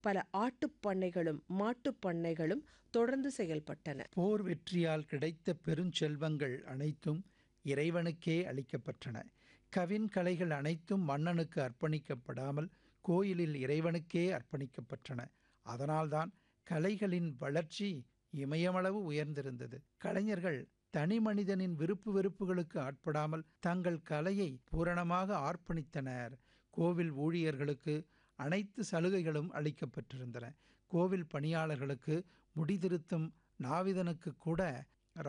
பல ஆட்டுப் பண்ணைகளும் மாட்டுப் பண்ணைகளும் தொடர்ந்து செயல்பட்டன போர் வெற்றியால் கிடைத்த பெருஞ்செல்வங்கள் அனைத்தும் இறைவனுக்கே அளிக்கப்பட்டன கவின் கலைகள் அனைத்தும் மன்னனுக்கு அர்ப்பணிக்கப்படாமல் கோயிலில் இறைவனுக்கே அர்ப்பணிக்கப்பட்டன அதனால்தான் கலைகளின் வளர்ச்சி இமயமளவு உயர்ந்திருந்தது கலைஞர்கள் தனி மனிதனின் விருப்பு வெறுப்புகளுக்கு ஆட்படாமல் தங்கள் கலையை பூரணமாக ஆர்ப்பணித்தனர் கோவில் ஊழியர்களுக்கு அனைத்து சலுகைகளும் அளிக்கப்பட்டிருந்தன கோவில் பணியாளர்களுக்கு முடிதிருத்தும் நாவிதனுக்கு கூட